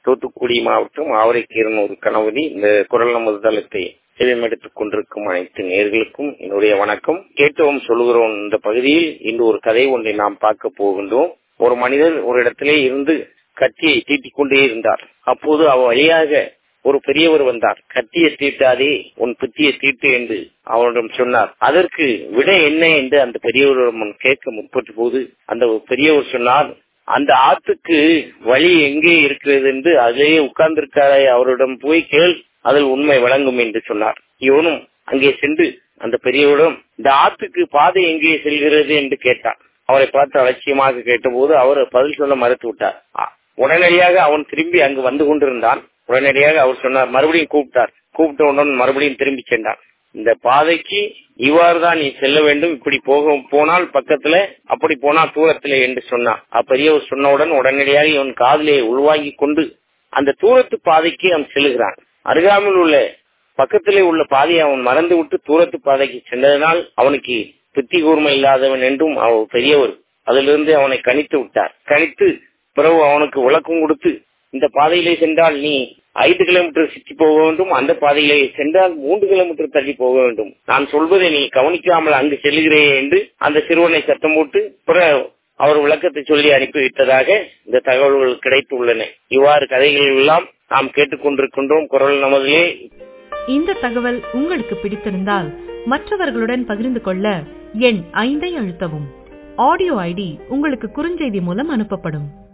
தூத்துக்குடி மாவட்டம் ஆவரைக்கீரனூர் கணவதி இந்த குரல் நமது தளத்தை செவிமெடுத்துக் கொண்டிருக்கும் அனைத்து நேர்களுக்கும் என்னுடைய வணக்கம் கேட்டோம் சொல்லுகிறோம் இந்த பகுதியில் இன்று ஒரு கதை ஒன்றை நாம் பார்க்க போகின்றோம் ஒரு மனிதர் ஒரு இடத்திலே இருந்து கத்தியை தீட்டிக் கொண்டே இருந்தார் அப்போது அவ வழியாக ஒரு பெரியவர் வந்தார் கத்தியை தீட்டாதே உன் புத்தியை தீட்டு என்று அவரிடம் சொன்னார் அதற்கு விட என்ன என்று அந்த பெரியவரிடம் கேட்க முற்பட்ட போது அந்த பெரியவர் சொன்னார் அந்த ஆத்துக்கு வழி எங்கே இருக்கிறது என்று அதிலேயே உட்கார்ந்திருக்காரே அவரிடம் போய் கேள் அதில் உண்மை வழங்கும் என்று சொன்னார் இவனும் அங்கே சென்று அந்த பெரியவரிடம் இந்த ஆத்துக்கு பாதை எங்கே செல்கிறது என்று கேட்டான் அவரை பார்த்து அலட்சியமாக கேட்டபோது அவர் பதில் சொல்ல மறுத்து விட்டார் உடனடியாக அவன் திரும்பி அங்கு வந்து கொண்டிருந்தான் உடனடியாக அவர் சொன்னார் மறுபடியும் கூப்பிட்டார் கூப்பிட்ட உடனே மறுபடியும் திரும்பி சென்றான் இந்த பாதைக்கு இவ்வாறு தான் நீ செல்ல வேண்டும் இப்படி போக போனால் பக்கத்துல அப்படி போனால் தூரத்துல என்று சொன்னான் அப்பெரியவர் சொன்னவுடன் உடனடியாக இவன் காதலே உள்வாங்கி கொண்டு அந்த தூரத்து பாதைக்கு அவன் செல்லுகிறான் அருகாமையில் உள்ள பக்கத்திலே உள்ள பாதையை அவன் மறந்து விட்டு தூரத்து பாதைக்கு சென்றதனால் அவனுக்கு புத்தி கூர்மை இல்லாதவன் என்றும் அவர் பெரியவர் அதிலிருந்து அவனை கணித்து விட்டார் கணித்து பிறகு அவனுக்கு விளக்கம் கொடுத்து இந்த பாதையிலே சென்றால் நீ ஐந்து கிலோமீட்டர் சுற்றி போக வேண்டும் அந்த பாதையிலே சென்றால் மூன்று கிலோமீட்டர் தள்ளி போக வேண்டும் நான் சொல்வதை நீ கவனிக்காமல் அங்கு செல்கிறே என்று அந்த சிறுவனை சத்தம் போட்டு பிற அவர் விளக்கத்தை சொல்லி அனுப்பிவிட்டதாக இந்த தகவல்கள் கிடைத்துள்ளன இவ்வாறு கதைகள் எல்லாம் நாம் கேட்டுக்கொண்டிருக்கின்றோம் குரல் நமதிலே இந்த தகவல் உங்களுக்கு பிடித்திருந்தால் மற்றவர்களுடன் பகிர்ந்து கொள்ள எண் ஐந்தை அழுத்தவும் ஆடியோ ஐடி உங்களுக்கு குறுஞ்செய்தி மூலம் அனுப்பப்படும்